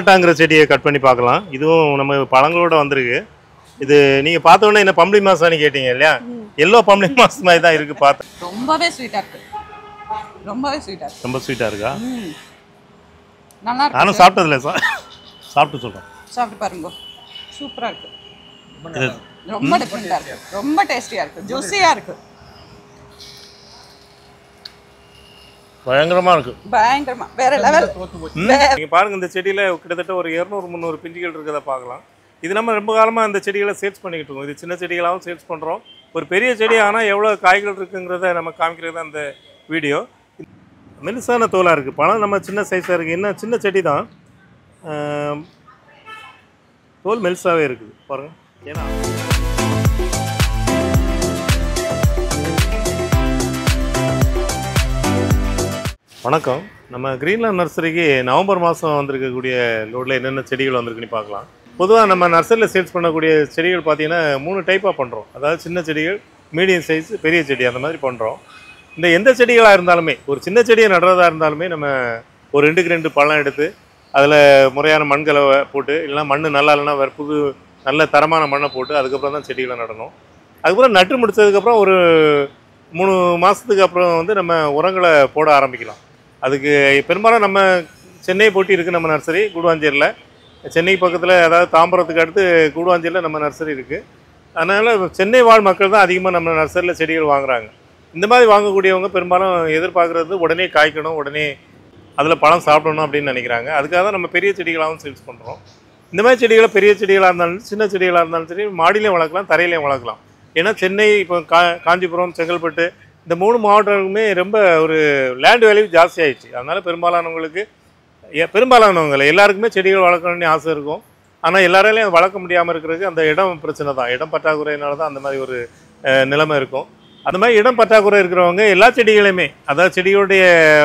சப்போட்டாங்கிற செடியை கட் பண்ணி பார்க்கலாம் இதுவும் நம்ம பழங்களோட வந்திருக்கு இது நீங்கள் பார்த்த உடனே என்ன பம்பளி மாசான்னு கேட்டீங்க இல்லையா எல்லோ பம்பளி மாஸ் மாதிரி தான் இருக்குது பார்த்து ரொம்பவே ஸ்வீட்டா இருக்கு ரொம்பவே ஸ்வீட்டா இருக்கு ரொம்ப ஸ்வீட்டாக இருக்கா ம். நல்லா இருக்கு நானும் சாப்பிட்டதில்ல சா சாப்பிட்டு சொல்கிறேன் சாப்பிட்டு பாருங்க சூப்பரா இருக்கு இது ரொம்ப டிஃப்ரெண்டா இருக்கு ரொம்ப டேஸ்டியா இருக்கு ஜூஸியா இருக்கு பயங்கரமாக இருக்குது பயங்கரமா வேற லெவல் நீங்கள் பாருங்க இந்த செடியில் கிட்டத்தட்ட ஒரு இரநூறு முந்நூறு பிஞ்சுகள் இருக்கிறத பார்க்கலாம் இது நம்ம ரொம்ப காலமாக இந்த செடிகளை சேல்ஸ் பண்ணிக்கிட்டு இருக்கோம் இது சின்ன செடிகளாகவும் சேல்ஸ் பண்ணுறோம் ஒரு பெரிய செடி ஆனால் எவ்வளோ காய்கள் இருக்குங்கிறத நம்ம காமிக்கிறது தான் அந்த வீடியோ மெலிசான தோலாக இருக்குது பழம் நம்ம சின்ன சைஸாக இருக்குது என்ன சின்ன செடி தான் ஆம், தோல் மெலிசாவே இருக்குது பாருங்கள் ஏன்னா வணக்கம் நம்ம கிரீன்லேண்ட் நர்சரிக்கு நவம்பர் மாதம் வந்திருக்கக்கூடிய லோடில் என்னென்ன செடிகள் வந்திருக்குன்னு பார்க்கலாம் பொதுவாக நம்ம நர்சரியில் சேல்ஸ் பண்ணக்கூடிய செடிகள் பார்த்தீங்கன்னா மூணு டைப்பாக பண்ணுறோம் அதாவது சின்ன செடிகள் மீடியம் சைஸ் பெரிய செடி அந்த மாதிரி பண்ணுறோம் இந்த எந்த செடிகளாக இருந்தாலுமே ஒரு சின்ன செடியை நடுறதா இருந்தாலுமே நம்ம ஒரு ரெண்டுக்கு ரெண்டு பழம் எடுத்து அதில் முறையான மண் கலவை போட்டு இல்லைன்னா மண் நல்லா இல்லைன்னா வேறு புது நல்ல தரமான மண்ணை போட்டு அதுக்கப்புறம் தான் செடிகளை நடணும் அதுக்கப்புறம் நட்டு முடிச்சதுக்கப்புறம் ஒரு மூணு மாதத்துக்கு அப்புறம் வந்து நம்ம உரங்களை போட ஆரம்பிக்கலாம் அதுக்கு பெரும்பாலும் நம்ம சென்னை போட்டி இருக்குது நம்ம நர்சரி கூடுவாஞ்சேரியில் சென்னை பக்கத்தில் அதாவது தாம்பரத்துக்கு அடுத்து கூடுவாஞ்சேரியில் நம்ம நர்சரி இருக்குது அதனால் சென்னை வாழ் மக்கள் தான் அதிகமாக நம்ம நர்சரியில் செடிகள் வாங்குறாங்க இந்த மாதிரி வாங்கக்கூடியவங்க பெரும்பாலும் எதிர்பார்க்குறது உடனே காய்க்கணும் உடனே அதில் பழம் சாப்பிடணும் அப்படின்னு நினைக்கிறாங்க அதுக்காக தான் நம்ம பெரிய செடிகளாகவும் சேல்ஸ் பண்ணுறோம் இந்த மாதிரி செடிகளை பெரிய செடிகளாக இருந்தாலும் சின்ன செடிகளாக இருந்தாலும் சரி மாடியிலையும் வளர்க்கலாம் தரையிலையும் வளர்க்கலாம் ஏன்னா சென்னை இப்போ கா காஞ்சிபுரம் செங்கல்பட்டு இந்த மூணு மாவட்டங்களுமே ரொம்ப ஒரு லேண்ட் வேல்யூ ஜாஸ்தி ஆயிடுச்சு அதனால் பெரும்பாலானவங்களுக்கு எ- பெரும்பாலானவங்க இல்லை, எல்லாருக்குமே செடிகள் வளர்க்கணும்னு ஆசை இருக்கும் ஆனால் எல்லாராலையும் அதை வளர்க்க முடியாமல் இருக்கிறதுக்கு அந்த இடம் பிரச்சனை தான் இடம் பற்றாக்குறையினால தான் அந்த மாதிரி ஒரு அஹ், நிலைமை இருக்கும் அந்த மாதிரி இடம் பற்றாக்குறை இருக்கிறவங்க எல்லா செடிகளையுமே அதாவது செடிகளுடைய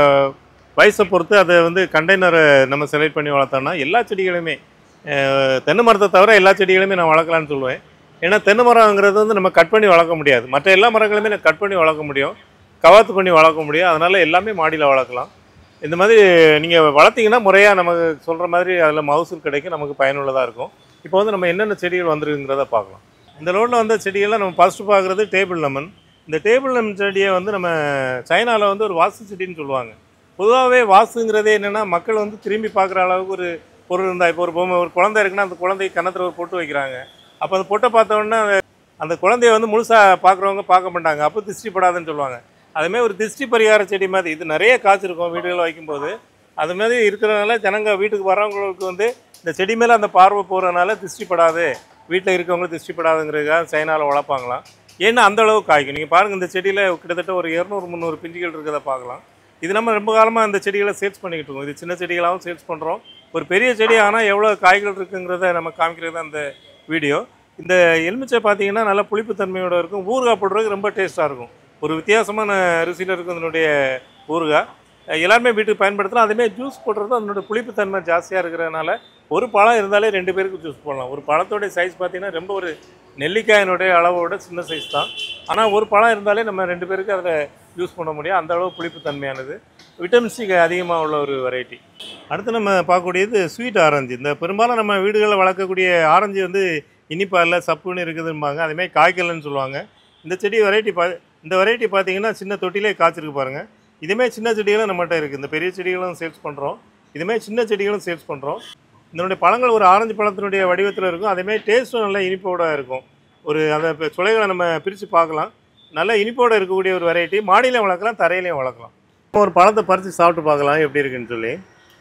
வயசை பொறுத்து அதை வந்து கண்டெய்னரை நம்ம செலக்ட் பண்ணி வளர்த்தோம்னா எல்லா செடிகளையுமே அஹ், தென்னை மரத்தை தவிர எல்லா செடிகளையுமே நான் வளர்க்கலான்னு சொல்லுவேன் ஏன்னா தென்னை மரங்கிறது வந்து நம்ம கட் பண்ணி வளர்க்க முடியாது மற்ற எல்லா மரங்களுமே நான் கட் பண்ணி வளர்க்க முடியும் கவாத்து பண்ணி வளர்க்க முடியும் அதனால எல்லாமே மாடியில் வளர்க்கலாம் இந்த மாதிரி நீங்கள் வளர்த்தீங்கன்னா முறையாக நமக்கு சொல்கிற மாதிரி அதில் மகசூல் கிடைக்கும் நமக்கு பயனுள்ளதாக இருக்கும் இப்போ வந்து நம்ம என்னென்ன செடிகள் வந்திருக்குங்கிறத பார்க்கலாம் இந்த ரோட்டில் வந்த செடியெல்லாம் நம்ம ஃபஸ்ட்டு பார்க்குறது டேபிள் லெமன் இந்த டேபிள் லெமன் செடியை வந்து நம்ம சைனாவில் வந்து ஒரு வாஸ்து செடின்னு சொல்லுவாங்க பொதுவாகவே வாஸ்துங்கிறதே என்னென்னா மக்கள் வந்து திரும்பி பார்க்குற அளவுக்கு ஒரு பொருள் இருந்தால் இப்போ ஒரு பொம்மை ஒரு குழந்தை இருக்குன்னா அந்த குழந்தை கன்னத்தில் ஒரு பொட்டு வைக்கிறாங்க அப்போ அந்த பொட்டை பார்த்த உடனே அந்த- அந்த குழந்தைய வந்து முழுசாக பார்க்குறவங்க பார்க்க மாட்டாங்க அப்போ திருஷ்டிப்படாதுன்னு சொல்லுவாங்க அதுமாதிரி ஒரு திருஷ்டி பரிகார செடி மாதிரி இது நிறைய காய்ச்சிருக்கும் வீடுகளில் வைக்கும்போது அது மாதிரி இருக்கிறதுனால ஜனங்க வீட்டுக்கு வரவங்களுக்கு வந்து இந்த செடி மேலே அந்த பார்வை போகிறதுனால திருஷ்டிப்படாது வீட்டில் இருக்கவங்க திருஷ்டிப்படாதுங்கிறதுக்காக சைனாவில் வளர்ப்பாங்களாம் ஏன்னா அந்த அளவுக்கு காய்க்கும் நீங்கள் பாருங்கள் இந்த செடியில் கிட்டத்தட்ட ஒரு இரநூறு முந்நூறு பிஞ்சுகள் இருக்கிறத பார்க்கலாம் இது நம்ம ரொம்ப காலமாக இந்த செடிகளை சேல்ஸ் பண்ணிக்கிட்டு இருக்கோம் இது சின்ன செடிகளாகவும் சேல்ஸ் பண்ணுறோம் ஒரு பெரிய செடி ஆனால் எவ்வளோ காய்கள் இருக்குங்கிறத நம்ம காமிக்கிறது தான் அந்த வீடியோ இந்த எலுமிச்சை பார்த்தீங்கன்னா நல்லா புளிப்புத்தன்மையோட இருக்கும் ஊறுகாய் போடுறதுக்கு ரொம்ப டேஸ்ட்டாக இருக்கும் ஒரு வித்தியாசமான ருசியில் இருக்கும் இதனுடைய ஊறுகாய் அஹ் எல்லாருமே வீட்டுக்கு பயன்படுத்தலாம் அதேமாதிரி ஜூஸ் போடுறது அதனுடைய புளிப்புத்தன்மை ஜாஸ்தியாக இருக்கிறதுனால ஒரு பழம் இருந்தாலே ரெண்டு பேருக்கு ஜூஸ் போடலாம் ஒரு பழத்தோடைய சைஸ் பார்த்தீங்கன்னா ரொம்ப ஒரு நெல்லிக்காயினுடைய அளவோட சின்ன சைஸ் தான் ஆனால் ஒரு பழம் இருந்தாலே நம்ம ரெண்டு பேருக்கு அதில் யூஸ் பண்ண முடியும் அந்த அளவு புளிப்புத்தன்மையானது விட்டமின் சி அதிகமாக உள்ள ஒரு வெரைட்டி அடுத்து நம்ம பார்க்கக்கூடியது ஸ்வீட் ஆரஞ்சு இந்த பெரும்பாலும் நம்ம வீடுகளில் வளர்க்கக்கூடிய ஆரஞ்சு வந்து இனிப்பா இல்லை சப்புன்னு இருக்குதும்பாங்க அதேமாதிரி காய்க்கலன்னு சொல்லுவாங்க இந்த செடி வெரைட்டி பா இந்த வெரைட்டி பார்த்தீங்கன்னா சின்ன தொட்டிலே காய்ச்சிருக்கு பாருங்கள் இதுமாதிரி சின்ன செடிகளும் நம்மகிட்ட இருக்குது இந்த பெரிய செடிகளும் சேல்ஸ் பண்ணுறோம் இதுமாதிரி சின்ன செடிகளும் சேல்ஸ் பண்ணுறோம் இதனுடைய பழங்கள் ஒரு ஆரஞ்சு பழத்தினுடைய வடிவத்தில் இருக்கும் அதேமாதிரி டேஸ்ட்டும் நல்லா இனிப்போட இருக்கும் ஒரு அந்த ப- சுளைகளை நம்ம பிரித்து பார்க்கலாம் நல்ல இனிப்போட இருக்கக்கூடிய ஒரு வெரைட்டி மாடியிலையும் வளர்க்கலாம் தரையிலையும் வளர்க்கலாம் ஒரு பழத்தை பறித்து சாப்பிட்டு பார்க்கலாம் எப்படி இருக்குன்னு சொல்லி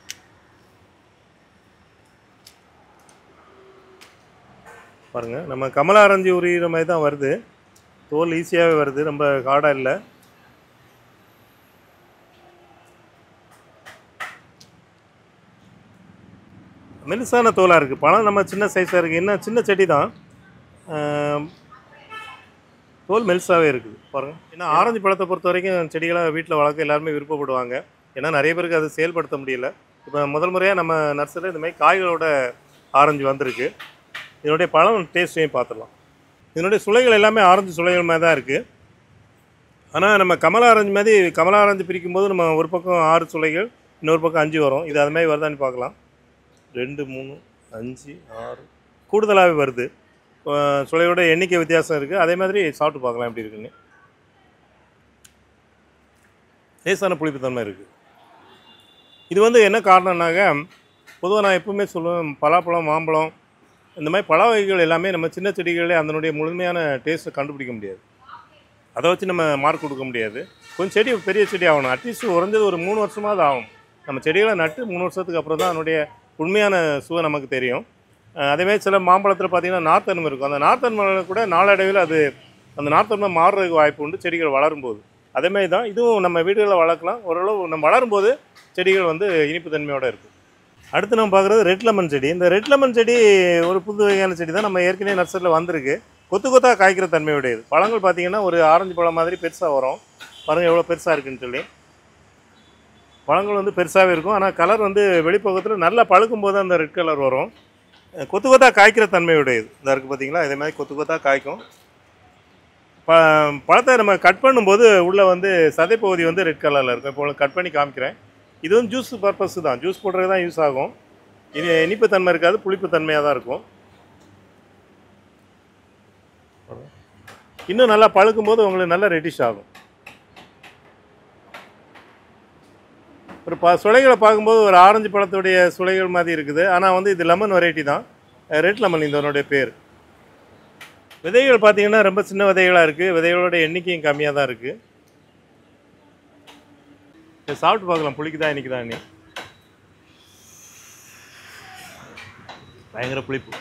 பாருங்க நம்ம கமலா ஆரஞ்சு உரிகிற மாதிரி தான் வருது தோல் ஈஸியாகவே வருது ரொம்ப ஹார்டாக இல்லை மெலிசான தோலாக இருக்குது பழம் நம்ம சின்ன சைஸாக இருக்குது என்ன சின்ன செடி தான் ஆம், தோல் மெலிசாவே இருக்குது பாருங்க ஏன்னா ஆரஞ்சு பழத்தை பொறுத்த வரைக்கும் செடிகளை வீட்டில் வளர்க்க எல்லாருமே விருப்பப்படுவாங்க ஏன்னா நிறைய பேருக்கு அதை செயல்படுத்த முடியல இப்போ முதல் முறையாக நம்ம நர்சரியில் இந்த மாதிரி காய்களோட ஆரஞ்சு வந்திருக்கு இதனுடைய பழம் டேஸ்ட்டையும் பார்த்துடலாம் இதனுடைய சுளைகள் எல்லாமே ஆரஞ்சு சுளைகள் மாதிரி தான் இருக்குது ஆனால் நம்ம கமலா ஆரஞ்சு மாதிரி கமலா ஆரஞ்சு பிரிக்கும் போது நம்ம ஒரு பக்கம் ஆறு சுளைகள் இன்னொரு பக்கம் அஞ்சு வரும் இது அது மாதிரி வருதான்னு பார்க்கலாம் ரெண்டு மூணு அஞ்சு ஆறு கூடுதலாகவே வருது அஹ் சுளையோட எண்ணிக்கை வித்தியாசம் இருக்குது அதே மாதிரி சாப்பிட்டு பார்க்கலாம் எப்படி இருக்குன்னு லேசான புளிப்புத்தன்மை இருக்குது இது வந்து என்ன காரணம்னாக்க பொதுவாக நான் எப்பவுமே சொல்லுவேன் பலாப்பழம் மாம்பழம் இந்த மாதிரி பழ வகைகள் எல்லாமே நம்ம சின்ன செடிகளே அதனுடைய முழுமையான டேஸ்ட்டை கண்டுபிடிக்க முடியாது அதை வச்சு நம்ம மார்க் கொடுக்க முடியாது கொஞ்சம் செடி பெரிய செடி ஆகணும் அட்லீஸ்ட் குறைஞ்சது ஒரு மூணு வருஷமாவது ஆகும் நம்ம செடிகளை நட்டு மூணு வருஷத்துக்கு அப்புறம் தான் அதனுடைய உண்மையான சுவை நமக்கு தெரியும் அஹ் அதேமாதிரி சில மாம்பழத்தில் பார்த்தீங்கன்னா நார்த்தன்மை இருக்கும் அந்த நார்த்தன்மையில் கூட நாளடைவில் அது அந்த நார்த்தன்மை மாறுறதுக்கு வாய்ப்பு உண்டு செடிகள் வளரும்போது அதேமாதிரி தான் இதுவும் நம்ம வீடுகளில் வளர்க்கலாம் ஓரளவு நம்ம வளரும்போது செடிகள் வந்து இனிப்பு தன்மையோடு இருக்கும் அடுத்து நம்ம பார்க்குறது ரெட் லெமன் செடி இந்த ரெட் லெமன் செடி ஒரு புது வகையான செடி தான் நம்ம ஏற்கனவே நர்சரியில் வந்திருக்கு கொத்து கொத்தாக காய்க்கிற தன்மையுடையது பழங்கள் பார்த்தீங்கன்னா ஒரு ஆரஞ்சு பழம் மாதிரி பெருசாக வரும் பாருங்கள் எவ்வளோ பெருசாக இருக்குன்னு சொல்லி பழங்கள் வந்து பெருசாகவே இருக்கும் ஆனால் கலர் வந்து வெளிப்பக்கத்தில் நல்லா பழுக்கும் போது அந்த ரெட் கலர் வரும் அஹ் கொத்து கொத்தாக காய்க்கிற தன்மையுடையது இந்த இருக்குது பார்த்தீங்களா இதே மாதிரி கொத்து கொத்தாக காய்க்கும் ப பழத்தை நம்ம கட் பண்ணும்போது உள்ளே வந்து சதைப்பகுதி வந்து ரெட் கலரில் இருக்கும் இப்போ கட் பண்ணி காமிக்கிறேன் இது வந்து ஜூஸ் பர்பஸ் தான் ஜூஸ் போடுறது தான் யூஸ் ஆகும் இது இனிப்பு தன்மை இருக்காது புளிப்பு தன்மையாக தான் இருக்கும் இன்னும் நல்லா பழுக்கும் போது உங்களுக்கு நல்லா ரெட்டிஷ் ஆகும் ஒரு ப சுளைகளை பார்க்கும்போது ஒரு ஆரஞ்சு பழத்துடைய சுளைகள் மாதிரி இருக்குது ஆனால் வந்து இது லெமன் வெரைட்டி தான் ரெட் லெமன் இதனுடைய பேர் விதைகள் பார்த்தீங்கன்னா ரொம்ப சின்ன விதைகளாக இருக்குது விதைகளோட எண்ணிக்கையும் கம்மியாக தான் இருக்குது இதை சாப்பிட்டு பார்க்கலாம் புளிக்குதா இன்னைக்குதா நீ பயங்கர புளிப்பு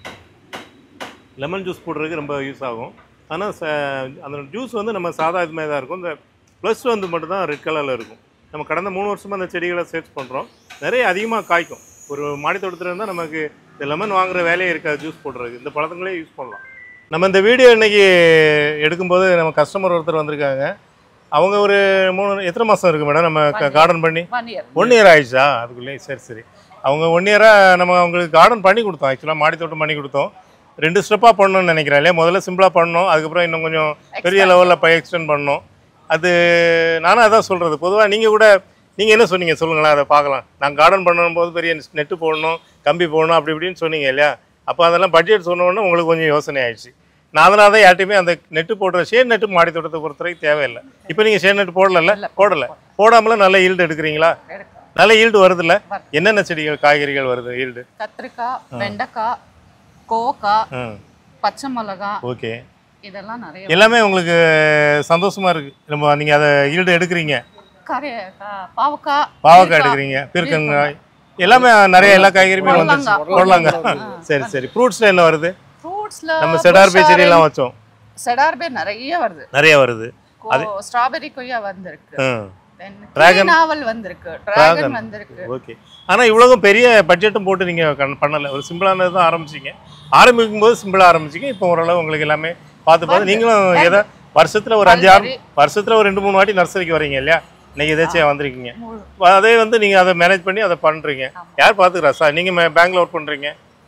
லெமன் ஜூஸ் போடுறதுக்கு ரொம்ப யூஸ் ஆகும் ஆனால் ச அந்த ஜூஸ் வந்து நம்ம சாதா இது மாதிரி தான் இருக்கும் இந்த ப்ளஸ் வந்து மட்டும்தான் ரெட் கலரில் இருக்கும் நம்ம கடந்த மூணு வருஷமாக அந்த செடிகளை சர்ச் பண்ணுறோம் நிறைய அதிகமாக காய்க்கும் ஒரு மாடி தோட்டத்தில் இருந்தால் நமக்கு இந்த லெமன் வாங்குற வேலையே இருக்காது ஜூஸ் போடுறதுக்கு இந்த பழத்துங்களே யூஸ் பண்ணலாம் நம்ம இந்த வீடியோ இன்னைக்கு எடுக்கும்போது நம்ம கஸ்டமர் ஒருத்தர் வந்திருக்காங்க அவங்க ஒரு மூணு எத்தனை மாதம் இருக்கு மேடம் நம்ம கார்டன் பண்ணி ஒன் இயர் ஒன் இயர் ஆயிடுச்சா அதுக்குள்ளே சரி சரி அவங்க ஒன் இயராக நம்ம அவங்களுக்கு கார்டன் பண்ணி கொடுத்தோம் ஆக்சுவலாக மாடி தோட்டம் பண்ணி கொடுத்தோம் ரெண்டு ஸ்டெப்பாக பண்ணணும்னு நினைக்கிறேன் இல்லையா முதல்ல சிம்பிளாக பண்ணோம் அதுக்கப்புறம் இன்னும் கொஞ்சம் பெரிய லெவலில் பை எக்ஸ்டெண்ட் பண்ணோம் அது நானும் அதான் சொல்கிறது பொதுவாக நீங்கள் கூட நீங்கள் என்ன சொன்னீங்க சொல்லுங்களேன் அதை பார்க்கலாம் நான் கார்டன் பண்ணும்போது பெரிய நெட்டு போடணும் கம்பி போடணும் அப்படி இப்படின்னு சொன்னீங்க இல்லையா அப்போ அதெல்லாம் பட்ஜெட் சொன்ன உடனே உங்களுக்கு கொஞ்சம் யோசனை ஆயிடுச்சு நான் அதனால தான் யார்ட்டையுமே அந்த நெட்டு போடுற ஷேட் நெட்டு மாடி தோட்டத்தை பொறுத்தவரைக்கும் தேவையில்லை இப்போ நீங்கள் ஷேட் நெட் போடல போடலை போடாமல நல்ல ஈல்டு எடுக்கிறீங்களா எடுக்கலாம் நல்ல ஈல்டு வருதுல்ல வருது. என்னென்ன செடிகள் காய்கறிகள் வருது ஈல்டு கத்திரிக்காய் வெண்டைக்காய் கோவக்காய் ம் பச்சை மிளகாய் ஓகே இதெல்லாம் நிறைய எல்லாமே உங்களுக்கு சந்தோஷமா இருக்கு நம்ம நீங்கள் அதை ஈல்டு எடுக்கிறீங்க கரை பாவக்காய் பாவக்காய் எடுக்கிறீங்க பீர்க்கங்காய் எல்லாமே நிறைய எல்லா காய்கறியுமே வந்துருச்சு போடலாங்க சரி சரி ஃப்ரூட்ஸில் என்ன வருது ஃப்ரூட்ஸ்ல நம்ம செடார்பே செடியெல்லாம் வச்சோம் செடார்பே நிறைய வருது நிறைய வருது ஸ்ட்ராபெரி கொய்யா வந்திருக்கு ம் Then Dragon. நாவல் வந்திருக்கு டிராகன் வந்திருக்கு ஓகே ஆனால் இவ்வளவும் பெரிய பட்ஜெட்டும் போட்டு நீங்கள் கண் பண்ணலை ஒரு சிம்பிளானது தான் ஆரம்பிச்சிங்க ஆரம்பிக்கும் போது சிம்பிளாக ஆரம்பிச்சிங்க இப்போ ஓரளவு உங்களுக்கு எல்லாமே பார்த்து பார்த்து நீங்களும் எதை வருஷத்தில் ஒரு அஞ்சு ஆறு வருஷத்தில் ஒரு ரெண்டு மூணு வாட்டி நர்சரிக்கு வரீங்க இல்லையா இன்னைக்கு எதாச்சும் வந்திருக்கீங்க அதே வந்து நீங்கள் அதை மேனேஜ் பண்ணி அதை பண்ணுறீங்க யார் பார்த்துக்கிறா சார் நீங்கள் பேங்க்ல ஒர்க் பண்ணுறீங்க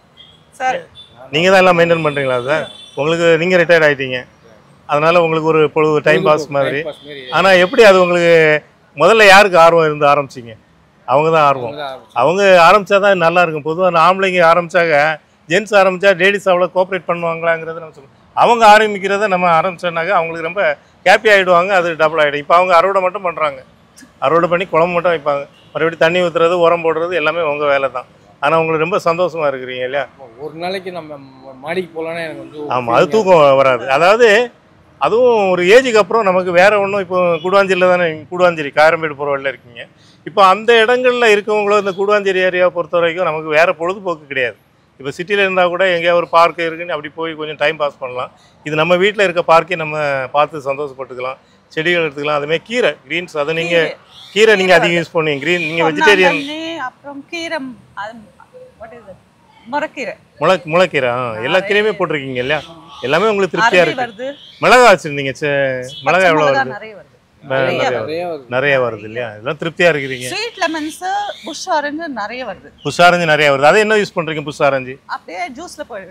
சார் நீங்கள் தான் எல்லாம் மெயின்டைன் பண்ணுறீங்களா சார் உங்களுக்கு நீங்கள் ரிட்டையர்ட் ஆகிட்டீங்க அதனால் உங்களுக்கு ஒரு பொழுது டைம் பாஸ் மாதிரி ஆனால் எப்படி அது உங்களுக்கு முதல்ல யாருக்கு ஆர்வம் இருந்து ஆரம்பிச்சிங்க அவங்க தான் ஆர்வம் அவங்க ஆரம்பிச்சா தான் நல்லா இருக்கும் பொதுவாக ஆம்பளைங்க ஆரம்பிச்சாங்க ஜென்ஸ் ஆரம்பிச்சா லேடிஸ் அவ்வளோ கோஆப்ரேட் பண்ணுவாங்களாங்கிறத நம்ம சொல்லுவோம் அவங்க ஆரம்பிக்கிறத நம்ம ஆரம்பிச்சோன்னாக்க அவங்களுக்கு ரொம்ப ஹாப்பி ஆகிடுவாங்க அது டபுள் ஆகிடும் இப்போ அவங்க அறுவடை மட்டும் பண்ணுறாங்க அறுவடை பண்ணி குழம்பு மட்டும் வைப்பாங்க மறுபடியும் தண்ணி ஊற்றுறது உரம் போடுறது எல்லாமே உங்கள் வேலை தான் ஆனால் உங்களுக்கு ரொம்ப சந்தோஷமாக இருக்கிறீங்க இல்லையா ஒரு நாளைக்கு நம்ம ம- மாடிக்கு போகலான்னா எனக்கு வந்து ஒரு ஆமாம் அது feeling தூக்கம் வராது அதாவது அதுவும் ஒரு ஏஜுக்கு அப்புறம் நமக்கு வேற ஒன்றும் இப்போ கூடுவாஞ்சேரியில் தானே கூடுவாஞ்சேரி காரம்பேடு போகிற வழியில் இருக்கீங்க இப்போ அந்த இடங்களில் இருக்கவங்களும் இந்த கூடுவாஞ்சேரி ஏரியாவை பொறுத்த வரைக்கும் நமக்கு வேற பொழுதுபோக்கு கிடையாது இப்போ சிட்டியில் இருந்தால் கூட எங்கேயா ஒரு பார்க் இருக்குன்னு அப்படி போய் கொஞ்சம் டைம் பாஸ் பண்ணலாம் இது நம்ம வீட்டில் இருக்க பார்க்கே நம்ம பார்த்து சந்தோஷப்பட்டுக்கலாம் செடிகள் எடுத்துக்கலாம் அதுமாதிரி கீரை க்ரீன்ஸ் அதை நீங்கள் கீரை நீங்கள் அதிகம் யூஸ் பண்ணுவீங்க க்ரீன் நீங்கள் வெஜிடேரியன் பொன்னாங்கண்ணி, அப்புறம் கீரை what is it? முறக்கீரை முளை முளைக்கீரை ஆ எல்லா கீரையுமே போட்டிருக்கீங்க இல்லையா எல்லாமே உங்களுக்கு திருப்தியாக அரளி இருக்கு வருது மிளகா வச்சுருந்தீங்க மிளகா பச்சை எவ்வளோ மிளகா வருது நிறைய வருது நிறைய நிறைய வருது. வருது. நிறைய வருது இல்லையா இதெல்லாம் திருப்தியா இருக்கிறீங்க ஸ்வீட் லெமன்ஸ் புஷ் ஆரஞ்சு நிறைய வருது புஷ் ஆரஞ்சு நிறைய வருது அதை என்ன யூஸ் பண்றீங்க புஷ் ஆரஞ்சு அப்படியே ஜூஸ்ல போயிடும்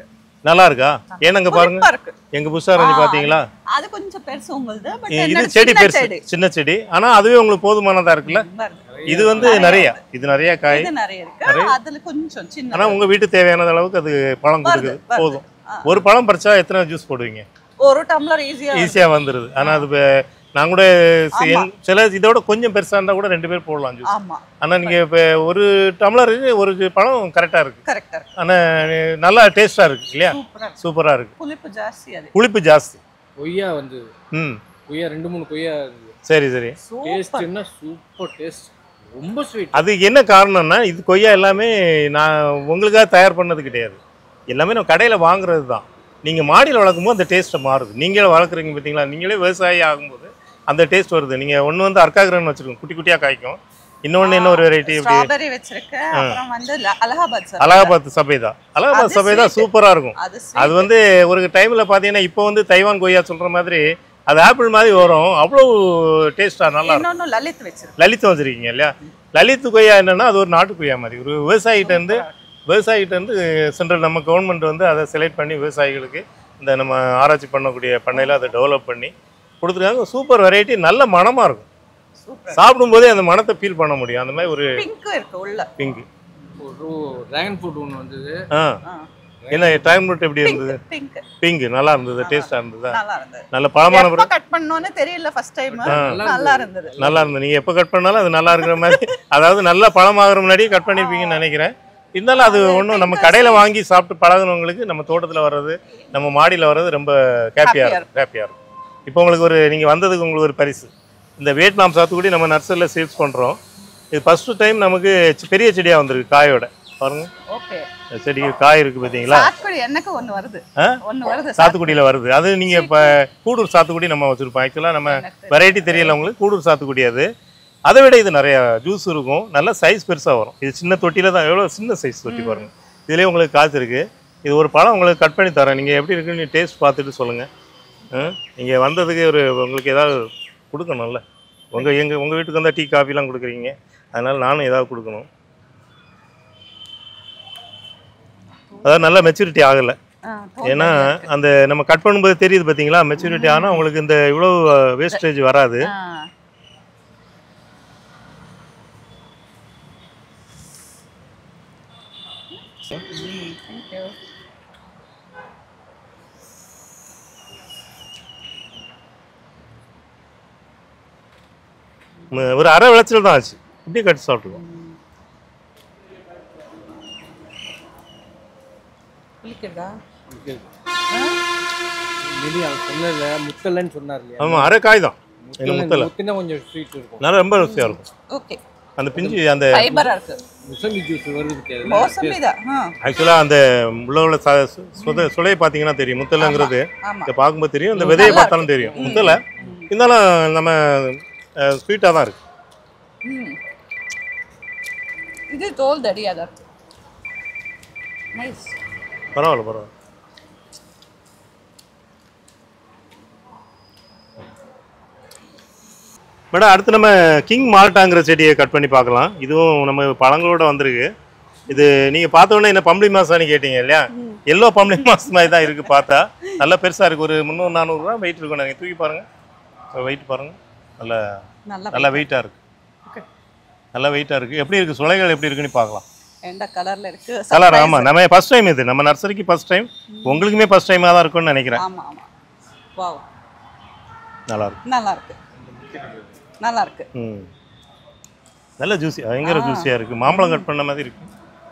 நல்லா இருக்கா ஏனங்க பாருங்க புளிப்பா இருக்கு எங்க புதுசா இருந்து பாத்தீங்களா அது கொஞ்சம் பெருசு உங்களுது பட் இது என்னோட செடி சின்ன பெருசு செடி சின்ன செடி ஆனா அதுவே உங்களுக்கு போதுமானதா இருக்குல்ல ரொம்ப இருக்கு. இது வந்து நிறைய இது நிறைய காய் இது நிறைய இருக்கு அதுல கொஞ்சம் சின்ன ஆனா உங்க வீட்டு தேவையான அளவுக்கு அது பழம் வருது, கொடுக்குது வருது. போதும் ஒரு பழம் பறிச்சா எத்தனை ஜூஸ் போடுவீங்க ஒரு டம்ளர் ஈஸியா ஈஸியா வந்துருது ஆனா அது பே- நான் கூட சி- என்- சில இதோட கொஞ்சம் பெருசா இருந்தா கூட ரெண்டு பேர் போடலாம் ஜூஸ் ஆமா ஆனா நீங்க இப்ப ஒரு டம்ளர் ஒரு பழம் கரெக்டா இருக்கு கரெக்டா இருக்கு ஆனா நல்லா டேஸ்டா இருக்கு இல்லையா சூப்பரா இருக்கு சூப்பரா இருக்கு புளிப்பு ஜாஸ்தி அது புளிப்பு ஜாஸ்தி கொய்யா வந்து ம் கொய்யா ரெண்டு மூணு கொய்யா இருந்தது சரி சரி சூப்பர் டேஸ்ட்னா சூப்பர் டேஸ்ட் ரொம்ப ஸ்வீட் அது என்ன காரணம்னா இது கொய்யா எல்லாமே நான் உங்களுக்காக தயார் பண்ணது கிடையாது எல்லாமே நம்ம கடையில் வாங்குறது தான் நீங்கள் மாடியில் வளர்க்கும்போது அந்த டேஸ்ட்டை மாறுது நீங்களே வளர்க்குறீங்க பார்த்தீங்களா நீங்களே விவசாயி ஆகும்போது அந்த டேஸ்ட் வருது நீங்கள் ஒன்று வந்து அர்க்காகிரன் வச்சுருக்கோங்க குட்டி குட்டியாக காய்க்கும் இன்னொன்று என்ன ஒரு வெரைட்டி எப்படி ஸ்ட்ராபெரி வச்சிருக்கேன் அப்புறம் வந்து ல- அலகாபாத் சார் அலகாபாத் சபேதா அலகாபாத் அது சபேதா sweet. சூப்பராக இருக்கும் அது அது வந்து ஒரு டைமில் பார்த்தீங்கன்னா இப்போ வந்து தைவான் கொய்யா சொல்கிற மாதிரி அது ஆப்பிள் மாதிரி வரும் அவ்வளோ டேஸ்ட்டாக நல்லா இருக்கும் இன்னொன்னு லலித் வச்சிருக்கேன் லலித் வச்சிருக்கீங்க இல்லையா லலித் கொய்யா என்னன்னா அது ஒரு நாட்டு கொய்யா மாதிரி ஒரு விவசாயிகிட்ட இருந்து விவசாயிகிட்ட இருந்து சென்ட்ரல் நம்ம கவர்மெண்ட் வந்து அதை செலக்ட் பண்ணி விவசாயிகளுக்கு இந்த நம்ம ஆராய்ச்சி பண்ணக்கூடிய பண்ணையில் அதை டெவலப் பண்ணி கொடுத்துருக்காங்க சூப்பர் வெரைட்டி நல்ல மணமாக இருக்கும் சூப்பர் சாப்பிடும்போதே அந்த மணத்தை ஃபீல் பண்ண முடியும் அந்த மாதிரி ஒரு பிங்க் இருக்கு உள்ள பிங்க் ஒரு டிராகன் ஃப்ரூட் ஒன்று வந்தது ஆ என்ன டைம் ரூட் எப்படி இருந்தது பிங்க் பிங்க் நல்லா இருந்தது டேஸ்டாக இருந்ததா நல்லா இருந்தது நல்ல பழமான எப்ப கட் பண்ணோன்னு தெரியல ஃபர்ஸ்ட் டைம் நல்லா இருந்தது நல்லா இருந்தது நீங்கள் எப்போ கட் பண்ணாலும் அது நல்லா இருக்கிற மாதிரி அதாவது நல்லா பழமாகிற முன்னாடி கட் பண்ணியிருப்பீங்கன்னு நினைக்கிறேன் இருந்தாலும் அது ஒன்றும் நம்ம கடையில் வாங்கி சாப்பிட்டு பழகுனவங்களுக்கு நம்ம தோட்டத்தில் வர்றது நம்ம மாடியில் வர்றது ரொம்ப ஹாப்பியாக Happy-ஆ இருக்கும் ஹாப்பியாக இருக்கும் இப்போ உங்களுக்கு ஒரு நீங்கள் வந்ததுக்கு உங்களுக்கு ஒரு பரிசு இந்த வியட்நாம் சாத்துக்குடி நம்ம நர்சரியில் சேல்ஸ் பண்ணுறோம் இது ஃபஸ்ட்டு டைம் நமக்கு சி- பெரிய செடியாக வந்திருக்கு காயோட பாருங்க ஓகே இந்த செடிக்கு காய் இருக்குது பார்த்தீங்களா சாத்துக்குடி எனக்கு ஒண்ணு வருது ஆ? ஒண்ணு வருது சாத்துக்குடியில் வருது அது நீங்கள் இப்போ கூடூர் சாத்துக்குடி நம்ம வச்சுருப்போம் ஆக்சுவலாக நம்ம வெரைட்டி தெரியல உங்களுக்கு கூடூர் சாத்துக்குடி அது அதை விட இது நிறைய ஜூஸ் இருக்கும் நல்ல சைஸ் பெருசாக வரும் இது சின்ன தொட்டியில் தான் எவ்வளோ சின்ன சைஸ் தொட்டி பாருங்க இதுலேயே உங்களுக்கு காசு இருக்குது இது ஒரு பழம் உங்களுக்கு கட் பண்ணி தரேன் நீங்கள் எப்படி இருக்குன்னு டேஸ்ட் பார்த்துட்டு சொல்லுங்கள் நீங்கள் வந்ததுக்கு ஒரு உங்களுக்கு ஏதாவது கொடுக்கணும்ல உங்கள் எங்கள் உங்கள் வீட்டுக்கு வந்தால் டீ காஃபிலாம் கொடுக்குறீங்க அதனால் நானும் ஏதாவது கொடுக்கணும் அதாவது நல்லா மெச்சூரிட்டி ஆகலை ஆ, தோல் ஏன்னா அந்த நம்ம கட் பண்ணும்போது தெரியுது பார்த்தீங்களா மெச்சூரிட்டி ஆனால் உங்களுக்கு இந்த இவ்வளோ வேஸ்டேஜ் வராது ஆ, thank you. ம- ஒரு அரை விளைச்சல் தான் ஆச்சு இப்படியே கட்டி சாப்பிட்டுருக்கோம் புளிக்குதா வெளியே அவர் சொன்னதில்ல முத்தலைன்னு சொன்னார் இல்லையா ஆமாம் அரை காய் தான் எங்கள் முத்தலை முத்தலை முத்தினா கொஞ்சம் ஸ்வீட் இருக்கும் நல்லா ரொம்ப ருசியாக இருக்கும் ஓகே அந்த பிஞ்சு அந்த ஃபைபரா இருக்கு முசம்பி ஜூஸ் வருது தெரியாது மோசம்பி தான் ஆ, ஆக்சுவலாக அந்த உள்ள உள்ள ச சு- சுத சுளையை பார்த்தீங்கன்னா தெரியும் முத்தலைங்கிறது ஆமா இதை பார்க்கும்போது தெரியும் இந்த விதையை பார்த்தாலும் தெரியும் முத்தலை இருந்தாலும் நம்ம ஸ்வீட்டாக தான் இருக்கு ம். இது தோல் தடியா தான் இருக்கு நைஸ் பரவாயில்ல பரவாயில்ல மேடம் அடுத்து நம்ம கிங் மால்ட்டாங்கிற செடியை கட் பண்ணி பார்க்கலாம் இதுவும் நம்ம பழங்களோட வந்திருக்கு இது நீங்கள் பார்த்த உடனே என்ன பம்பளி மாசான்னு கேட்டீங்க இல்லையா எல்லோ பம்பளி மாஸ் மாதிரி தான் இருக்குது பார்த்தா நல்லா பெருசாக இருக்குது ஒரு முந்நூறு நானூறுரூவா வெயிட் இருக்கும் நீங்கள் தூக்கி பாருங்கள் வெயிட் பாருங்கள் நல்லா நல்லா நல்லா வெயிட்டாக இருக்குது Okay. நல்லா வெயிட்டாக இருக்குது எப்படி இருக்குது சுளைகள் எப்படி இருக்குன்னு பார்க்கலாம் எந்த கலர்ல இருக்கு கலர் Surprise. ஆமாம் நம்ம ஃபர்ஸ்ட் டைம் இது நம்ம நர்சரிக்கு ஃபர்ஸ்ட் டைம் உங்களுக்குமே ஃபர்ஸ்ட் டைமாக தான் இருக்கும்னு நினைக்கிறேன் ஆமா ஆமா வாவ் நல்லா இருக்கும் நல்லா இருக்கு நல்லா இருக்கு ம் நல்ல ஜூஸி பயங்கர ஜூஸியாக இருக்குது மாம்பழம் கட் பண்ண மாதிரி இருக்கு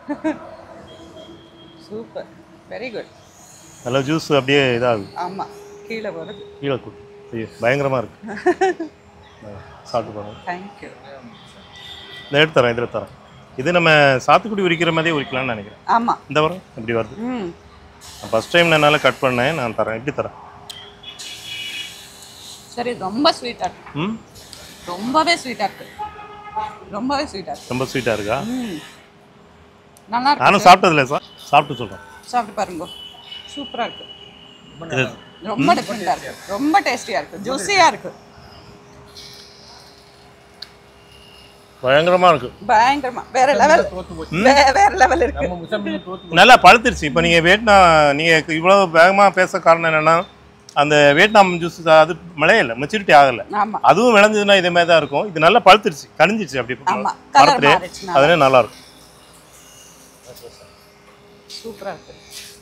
சூப்பர் வெரி குட் நல்ல ஜூஸ் அப்படியே இதாகுது ஆமா கீழே வருது கீழே கூட்டு ஐயோ பயங்கரமாக இருக்கு ஆ, சாப்பிட்டு பாருங்க தேங்க்யூ இதை எடுத்து தரேன் இதில் தரேன் இது நம்ம சாத்துக்குடி உரிக்கிற மாதிரியே உரிக்கலாம்னு நினைக்கிறேன் ஆமா இந்த வரும் இப்படி வருது ம் ஃபர்ஸ்ட் டைம் நான் என்னால் கட் பண்ணேன் நான் தரேன் இப்படி தரேன் சரி ரொம்ப ஸ்வீட்டா இருக்கு ம் ரொம்பவே ஸ்வீட்டா இருக்கு ரொம்பவே ஸ்வீட்டா இருக்கு ரொம்ப ஸ்வீட்டாக இருக்கா ம் நல்லா இருக்கு நானும் சாப்பிட்டதில்ல சார் சாப்பிட்டு சொல்கிறேன் சாப்பிட்டு பாருங்க சூப்பரா இருக்கு இது ரொம்ப டிஃப்ரெண்டா இருக்கு ரொம்ப டேஸ்டியா இருக்கு ஜூஸியா இருக்கு பயங்கரமாக இருக்குது பயங்கரமா வேற லெவல் தோத்து போச்சு வேற லெவல் இருக்கு நம்ம முசாம்பி தோத்து போச்சு நல்லா பழுத்துருச்சு இப்போ நீங்கள் வியட்நாம் நீங்கள் இவ்வளோ வேகமாக பேச காரணம் என்னென்னா அந்த வியட்நாம் ஜூஸ் அது விளையல மெச்சூரிட்டி ஆகலை ஆமா அதுவும் விளைஞ்சதுன்னா இதே மாதிரி தான் இருக்கும் இது நல்லா பழுத்துருச்சு கனிஞ்சிருச்சு அப்படி ஆமா கலர் மரத்துலேயே மாறிடுச்சுனா அதுலேயே நல்லா இருக்கும் சூப்பரா இருக்கு